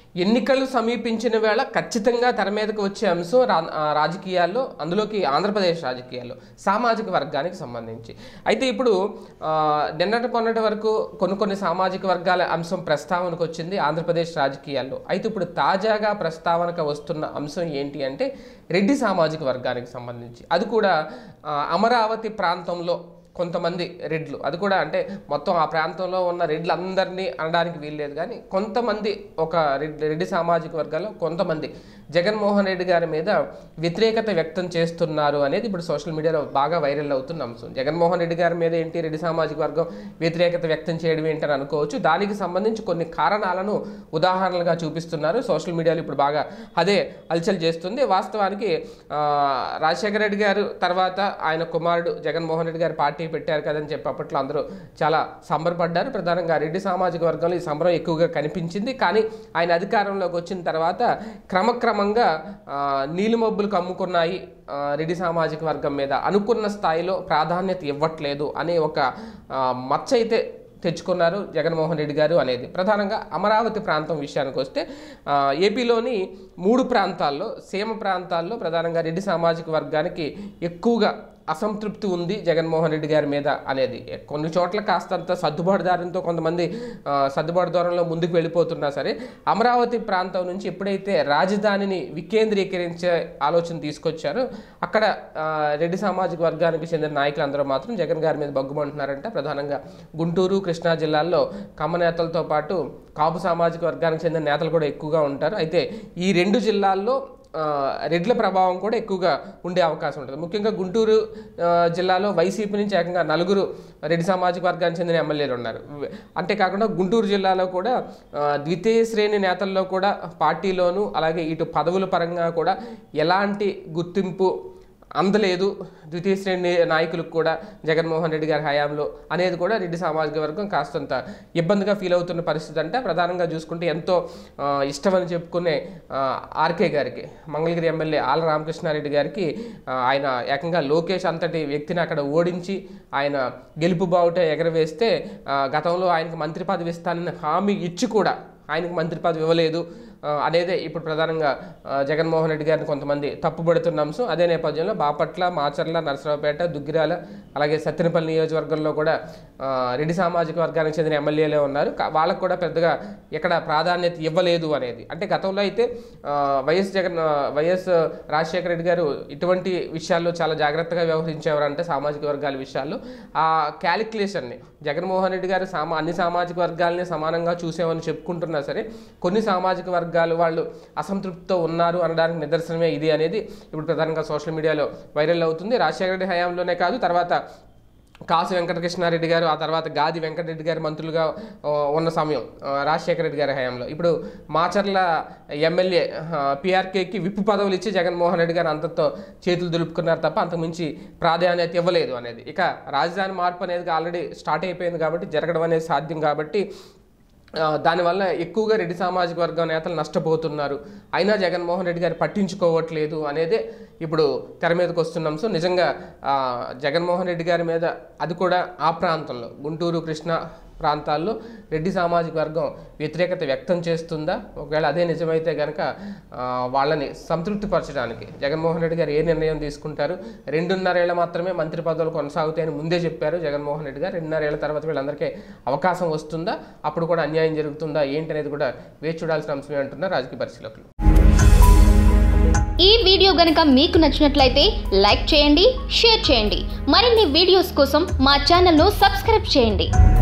ఎన్నికలు సమీపించిన వేళ ఖచ్చితంగా తెర మీదకు వచ్చే అంశం రా ఆ, రాజకీయాల్లో అందులోకి ఆంధ్రప్రదేశ్ రాజకీయాల్లో సామాజిక వర్గానికి సంబంధించి అయితే ఇప్పుడు ఆ, నిన్నటి మొన్నటి వరకు కొన్ని కొన్ని సామాజిక వర్గాల అంశం ప్రస్తావనకు వచ్చింది ఆంధ్రప్రదేశ్ రాజకీయాల్లో అయితే ఇప్పుడు తాజాగా ప్రస్తావనకు వస్తున్న అంశం ఏంటి అంటే రెడ్డి సామాజిక వర్గానికి సంబంధించి అది కూడా ఆ, అమరావతి ప్రాంతంలో కొంతమంది రెడ్లు అది కూడా అంటే మొత్తం ఆ ప్రాంతంలో ఉన్న రెడ్లందరినీ అనడానికి వీల్లేదు కానీ కొంతమంది ఒక రెడ్డి రెడ్డి సామాజిక వర్గాల్లో కొంతమంది జగన్మోహన్ రెడ్డి గారి మీద వ్యతిరేకత వ్యక్తం చేస్తున్నారు అనేది ఇప్పుడు సోషల్ మీడియాలో బాగా వైరల్ అవుతున్న అంశం జగన్మోహన్ రెడ్డి గారి మీద ఏంటి రెడ్డి సామాజిక వర్గం వ్యతిరేకత వ్యక్తం చేయడం ఏంటని అనుకోవచ్చు దానికి సంబంధించి కొన్ని కారణాలను ఉదాహరణలుగా చూపిస్తున్నారు సోషల్ మీడియాలో ఇప్పుడు బాగా అదే హల్చల్ చేస్తుంది వాస్తవానికి ఆ, రాజశేఖర రెడ్డి గారు తర్వాత ఆయన కుమారుడు జగన్మోహన్ రెడ్డి గారు పార్టీ పెట్టారు కదని చెప్పి అప్పట్లో అందరూ చాలా సంబరపడ్డారు ప్రధానంగా రెడ్డి సామాజిక వర్గంలో ఈ సంబరం ఎక్కువగా కనిపించింది కానీ ఆయన అధికారంలోకి వచ్చిన తర్వాత క్రమక్రమంగా ఆ, నీలిమబ్బులు కమ్ముకున్నాయి ఆ, రెడ్డి సామాజిక వర్గం మీద అనుకున్న స్థాయిలో ప్రాధాన్యత ఇవ్వట్లేదు అనే ఒక ఆ, మచ్చ అయితే తెచ్చుకున్నారు జగన్మోహన్ రెడ్డి గారు అనేది ప్రధానంగా అమరావతి ప్రాంతం విషయానికి వస్తే ఆ, ఏపీలోని మూడు ప్రాంతాల్లో సీమ ప్రాంతాల్లో ప్రధానంగా రెడ్డి సామాజిక వర్గానికి ఎక్కువగా అసంతృప్తి ఉంది జగన్మోహన్ రెడ్డి గారి మీద అనేది కొన్ని చోట్ల కాస్తంత సర్దుబాటు దారంతో కొంతమంది ఆ, సర్దుబాటు దూరంలో ముందుకు వెళ్ళిపోతున్నా సరే అమరావతి ప్రాంతం నుంచి ఎప్పుడైతే రాజధానిని వికేంద్రీకరించే ఆలోచన తీసుకొచ్చారో అక్కడ ఆ, రెడ్డి సామాజిక వర్గానికి చెందిన నాయకులందరూ మాత్రం జగన్ గారి మీద బగ్గుమంటున్నారంట ప్రధానంగా గుంటూరు కృష్ణా జిల్లాల్లో కమ్మ నేతలతో పాటు కాపు సామాజిక వర్గానికి చెందిన నేతలు కూడా ఎక్కువగా ఉంటారు అయితే ఈ రెండు జిల్లాల్లో ఆ, రెడ్ల ప్రభావం కూడా ఎక్కువగా ఉండే అవకాశం ఉంటుంది ముఖ్యంగా గుంటూరు ఆ, జిల్లాలో వైసీపీ నుంచి ఏకంగా నలుగురు రెడ్డి సామాజిక వర్గానికి చెందిన ఎమ్మెల్యేలు ఉన్నారు అంతేకాకుండా గుంటూరు జిల్లాలో కూడా ఆ, ద్వితీయ శ్రేణి నేతల్లో కూడా పార్టీలోను అలాగే ఇటు పదవుల పరంగా కూడా ఎలాంటి గుర్తింపు అందలేదు ద్వితీయ శ్రేణి నాయకులకు కూడా జగన్మోహన్ రెడ్డి గారి హయాంలో అనేది కూడా రెడ్డి సామాజిక వర్గం కాస్తంత ఇబ్బందిగా ఫీల్ అవుతున్న పరిస్థితి అంటే ప్రధానంగా చూసుకుంటే ఎంతో ఆ, ఇష్టమని చెప్పుకునే ఆ, ఆర్కే గారికి మంగళగిరి ఎమ్మెల్యే ఆల రామకృష్ణారెడ్డి గారికి ఆ, ఆయన ఏకంగా లోకేష్ అంతటి వ్యక్తిని అక్కడ ఓడించి ఆయన గెలుపు బావుట ఎగరవేస్తే ఆ, గతంలో ఆయనకు మంత్రి పదవి ఇస్తానని హామీ ఇచ్చి కూడా ఆయనకు మంత్రి పదవి ఇవ్వలేదు ఆ, అనేదే ఇప్పుడు ప్రధానంగా ఆ, జగన్మోహన్ రెడ్డి గారిని కొంతమంది తప్పుపడుతున్న అంశం అదే నేపథ్యంలో బాపట్ల మాచర్ల నరసరావుపేట దుగ్గిరాల అలాగే సత్తెనపల్లి నియోజకవర్గంలో కూడా ఆ, రెడ్డి సామాజిక వర్గానికి చెందిన ఎమ్మెల్యేలే ఉన్నారు కా- వాళ్ళకు కూడా పెద్దగా ఎక్కడ ప్రాధాన్యత ఇవ్వలేదు అనేది అంటే గతంలో అయితే ఆ, వైఎస్ జగన్ ఆ, వైఎస్ రాజశేఖర రెడ్డి గారు ఇటువంటి విషయాల్లో చాలా జాగ్రత్తగా వ్యవహరించేవారు అంటే సామాజిక వర్గాల విషయాల్లో ఆ క్యాలిక్యులేషన్ని జగన్మోహన్ రెడ్డి గారు సామా అన్ని సామాజిక వర్గాలని సమానంగా చూసామని చెప్పుకుంటున్నా సరే కొన్ని సామాజిక వర్గాలు వాళ్ళు అసంతృప్తితో ఉన్నారు అనడానికి నిదర్శనమే ఇది అనేది ఇప్పుడు ప్రధానంగా సోషల్ మీడియాలో వైరల్ అవుతుంది రాజశేఖర రెడ్డి హయాంలోనే కాదు తర్వాత కాసు వెంకటకృష్ణారెడ్డి గారు ఆ తర్వాత గాది వెంకటరెడ్డి గారు మంత్రులుగా ఆ, ఉన్న సమయం ఆ, రాజశేఖర రెడ్డి గారి హయాంలో ఇప్పుడు మాచర్ల ఎమ్మెల్యే పిఆర్కేకి విప్పు పదవులు ఇచ్చి జగన్మోహన్ రెడ్డి గారు అంతతో చేతులు దులుపుకున్నారు తప్ప అంతకుమించి ప్రాధాన్యత ఇవ్వలేదు అనేది ఇక రాజధాని మార్పు అనేది ఆల్రెడీ స్టార్ట్ అయిపోయింది కాబట్టి జరగడం అనేది సాధ్యం కాబట్టి ఆ, దానివల్ల ఎక్కువగా రెడ్డి సామాజిక వర్గం నేతలు నష్టపోతున్నారు అయినా జగన్మోహన్ రెడ్డి గారు పట్టించుకోవట్లేదు అనేదే ఇప్పుడు తెర మీదకి వస్తున్నాం సో నిజంగా ఆ, జగన్మోహన్ రెడ్డి గారి మీద అది కూడా ఆ ప్రాంతంలో గుంటూరు కృష్ణ ప్రాంతాల్లో రెడ్డి సామాజిక వర్గం వ్యతిరేకత వ్యక్తం చేస్తుందా ఒకవేళ అదే నిజమైతే కనుక ఆ, వాళ్ళని సంతృప్తిపరచడానికి జగన్మోహన్ రెడ్డి గారు ఏ నిర్ణయం తీసుకుంటారు రెండున్నరేళ్ల మాత్రమే మంత్రి పదవులు కొనసాగుతాయని ముందే చెప్పారు జగన్మోహన్ రెడ్డి గారు రెండున్నరేళ్ల తర్వాత వీళ్ళందరికీ అవకాశం వస్తుందా అప్పుడు కూడా అన్యాయం జరుగుతుందా ఏంటి అనేది కూడా వేచి చూడాల్సిన అంశమే అంటున్నారు రాజకీయ పరిశీలకులు ఈ వీడియో గనుక మీకు నచ్చినట్లయితే లైక్ చేయండి షేర్ చేయండి మరిన్ని వీడియోస్ కోసం మా ఛానల్ను సబ్స్క్రైబ్ చేయండి